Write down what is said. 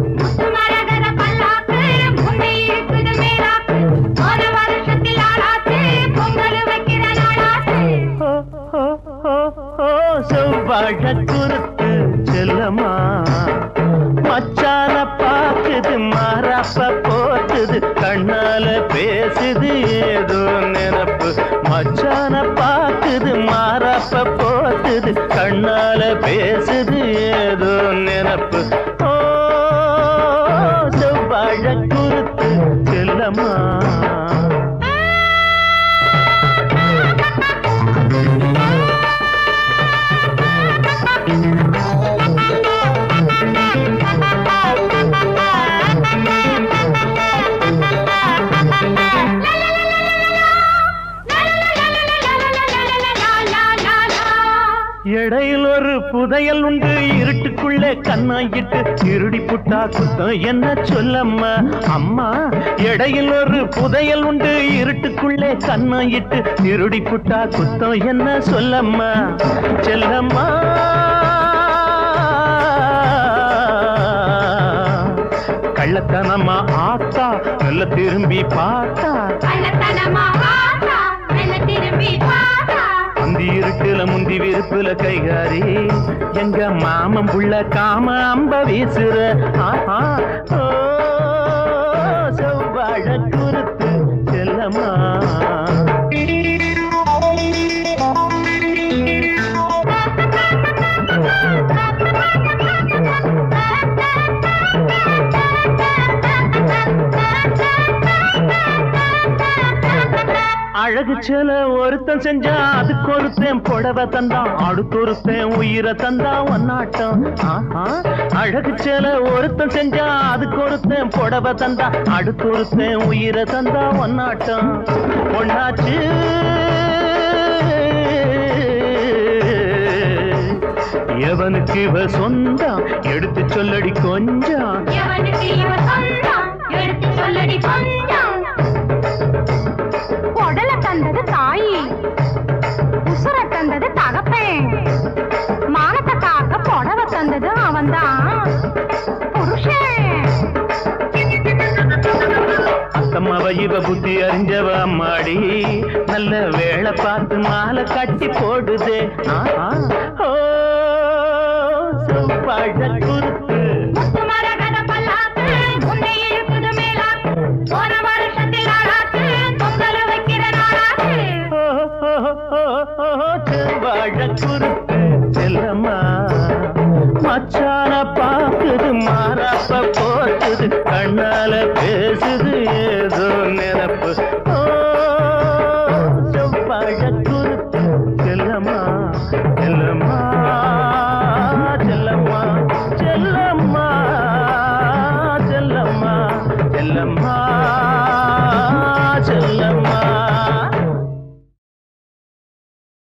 மரகத பல்லாக்கு முன்னே இருக்குது மேலாக்கு போன வருஷத்தில் ஆளாச்சு பொங்கல் வைக்கிற நாளாச்சு ஓ, ஓ, ஓ, ஓ, செவ்வாழ குருத்து செல்லம்மா மச்சான பாக்குது மாறாப்ப போட்டுது கண்ணால பேசுது ஏதோ நினப்பு மச்சான பாக்குது மாறாப்ப போட்டுது கண்ணால பேசுது ஏதோ நினப்பு ஓ செவ்வாழ குருத்து செல்லம்மா இடையில் ஒரு புதையல் உண்டு இருட்டுக்குள்ளே கண்ணாயிட்டு இருடி புட்டா குத்தம் என்ன சொல்லம்மா அம்மா இடையில் ஒரு புதையல் உண்டு இருட்டுக்குள்ளே கண்ணாயிட்டு இருடி புட்டா குத்தம் என்ன சொல்லம்மா செல்லம்மா கள்ளத்தனமா ஆத்தா நல்ல திரும்பி பார்த்தா கள்ளத்தனமா ஆத்தா, மெல்ல திரும்பி பார்த்தா. அந்தி இருட்டுல முந்தி விருப்புல கைகாரி எங்க மாமன் புள்ள காம அம்ப வீசுற ஆஹா ஓ செவ்வாழ குருத்து செல்லம்மா அழகு செல ஒருத்தன் செஞ்சா அதுக்கு ஒருத்தன் புடவை தந்தான் அடுத்தொருத்தன் உயிரை தந்தா ஒன்னாட்டம் ஆஹா அழகு செல ஒருத்தன் செஞ்சா அதுக்கு ஒருத்தன் புடவை தந்தா அடுத்தொருத்தன் உயிரை தந்தா ஒன்னாட்டம் ஒன்னாச்சு எவனுக்கு இவ சொந்தம் எடுத்து சொல்லடி கொஞ்சம் எவனுக்கு இவ சொந்தம்? எடுத்து சொல்லடி கொஞ்சம். உடல தந்தது தாயி உசுர தந்தது தகப்பேன் மானத்தை காக்க புடவை தந்தது அவன்தான் புருஷன் அத்தம்மாவ இவ புத்தி அறிஞ்சவ அம்மாடி நல்ல வேலை பார்த்து மாலை கட்டி போடுதே ஆஹா. ஓ செவ்வாழ குருத்து முத்து மரகத பல்லாக்கு, முன்னே இழுக்குது மேலாக்கு. போன வருஷத்தில் ஆளாச்சு, பொங்கல் வைக்கிற நாளாச்சு. ஓ, ஓ, ஓ, ஓ, செவ்வாழ குருத்து செல்லம்மா மச்சா